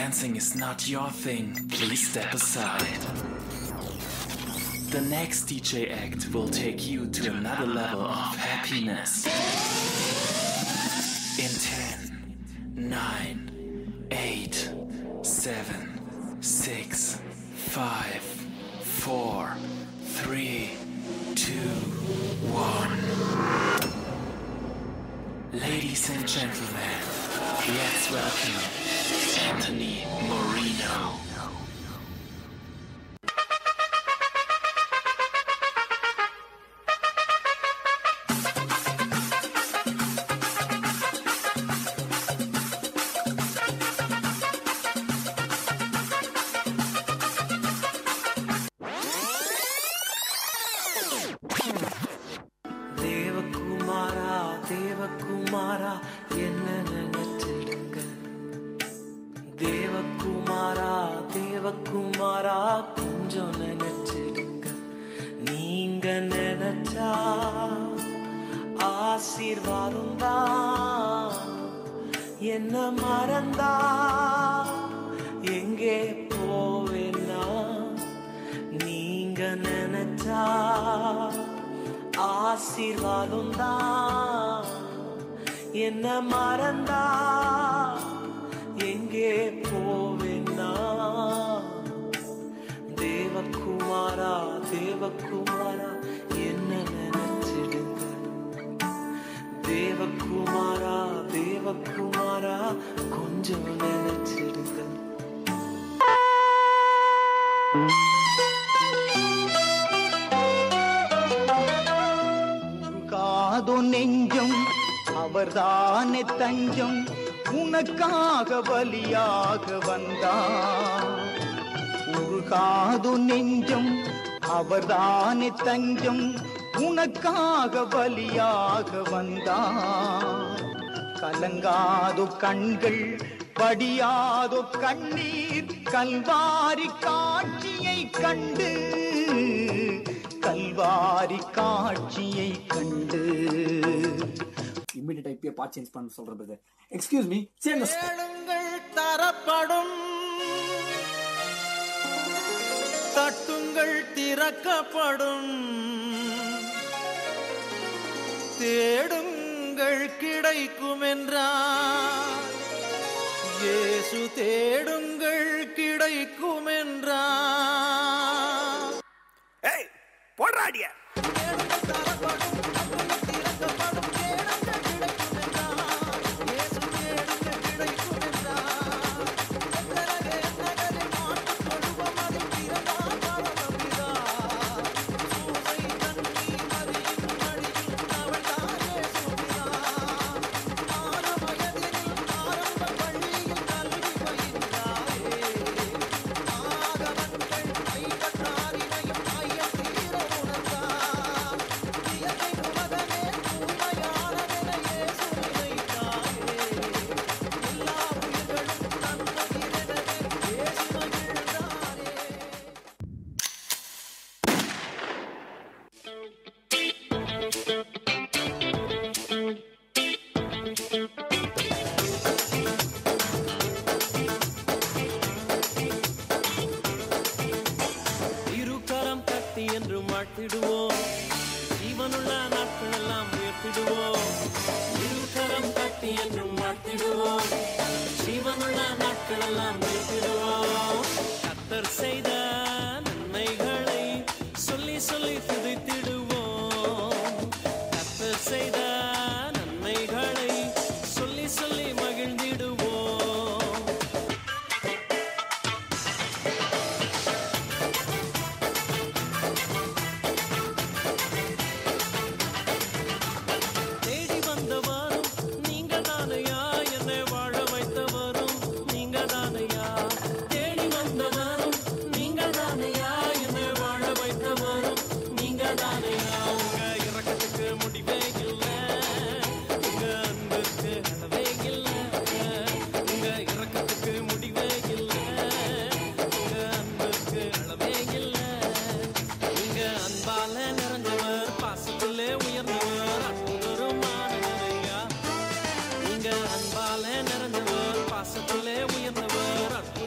dancing is not your thing, please step aside. The next DJ act will take you to another level of happiness. In 10, 9, 8, 7, 6, 5, 4, 3, 2, 1. Ladies and gentlemen, let's welcome Anthony Moreno. தேவகுமாரா தேவகுமாரா என்ன நினைச்சிடுங்க தேவகுமாரா தேவகுமாரா கொஞ்சம் நினைச்சிடுங்க நீங்க நினைச்சா ஆசீர்வாதம் தான் என்ன மறந்தா எங்கே போவேன்னா நீங்க நினைச்சா ஆசீர்வாதம் தான் என்ன மறந்தா எங்கே போவேன்னா தேவகுமாரா தேவகுமாரா என்ன நினைச்சிடுங்க தேவகுமாரா தேவகுமாரா கொஞ்சம் நினைச்சிடுங்க காதோ நெஞ்சம் அவர்தானே தஞ்சம் உனக்காக பலியாக வந்தார் உருகாது நெஞ்சம் அவர்தானே தஞ்சம் உனக்காக பலியாக வந்தார் கலங்காதோ கண்கள் படியாதோ கண்ணீர் கல்வாரி காட்சியை கண்டு கல்வாரி காட்சியை கண்டு இம்மிடியா இப்பயே பார்ட் சேஞ்ச் பண்ண சொல்றது எக்ஸ்கியூஸ் மீ சேஞ்ச் கேளுங்கள் தரப்படும் தட்டுங்கள் திறக்கப்படும் தேடுங்கள் கிடைக்கும் என்றார் இயேசு தேடுங்கள் கிடைக்கும் என்றார் ஏய் போடுறாடிய இருகரம் கட்டி என்று மாட்டிடுவோம் ஜீவனுள்ள நாட்கள் எல்லாம் உயர்த்திடுவோம் இருகரம் கட்டி என்று மாட்டிடுவோம் ஜீவனுள்ள நாட்கள் எல்லாம் உயர்த்திடுவோம் கத்தர் செய்த நன்மைகளை சொல்லி சொல்லி துதித்திடுவோம் கத்தர் செய்த நன்மைகளை சொல்லி சொல்லி மகிழ்ந்திடுவோம் தேடி வந்தவரும் நீங்க தானையா என்னை வாழ வைத்தவரும் நீங்க தானையா தேடி வந்தவரும் நீங்க தானையா என்னை வாழ வைத்தவரும் நீங்க தானையா உங்க இறக்கத்துக்கு முடிவே இல்லை உங்க அன்புக்கு அளவே இல்லை உங்க இறக்கத்துக்கு முடிவே இல்லை உங்க அன்புக்கு அளவே இல்லை நீங்க அன்பால நிறைஞ்சவர் பாசத்திலே உயர்ந்தவர் அற்புதருமானவரையா நீங்க அன்பால நிறைஞ்சவர் பாசத்திலே உயர்ந்தவர் அற்புதருமானவரையா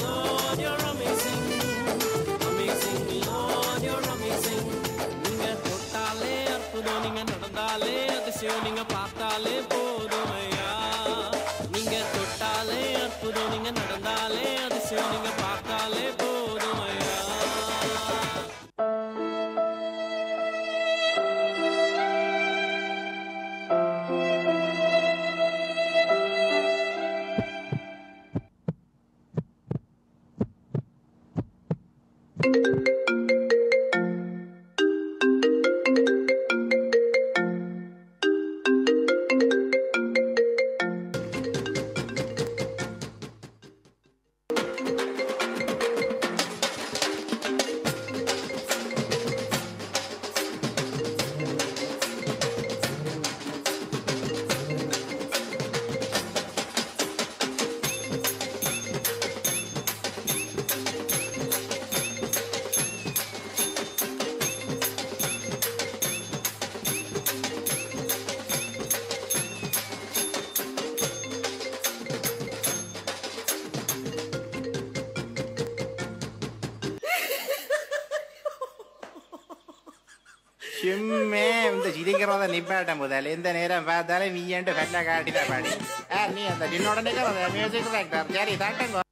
Lord, you're amazing. Amazing, Lord, you're amazing. நீங்க தொட்டாலே அற்புதம் நீங்க நடந்தாலே அதிசயம் நீங்க பார்த்தாலே போதும் ஐயா நீங்க தொட்டாலே அற்புதம் நீங்க நடந்தாலே அதிசயம் நீங்க பார்த்தாலே போதும் ஐயா சும்மே இந்த சிரிக்கிறத நிப்பாட்ட முதல் எந்த நேரம் பார்த்தாலும் நீ ஏன்ட்டு கல்ல காட்டிதான் பாடி ஆ, நீ அந்த சின்னோட நிக்கிறத மியூசிக் டைரக்டர் சரி தட்டுங்க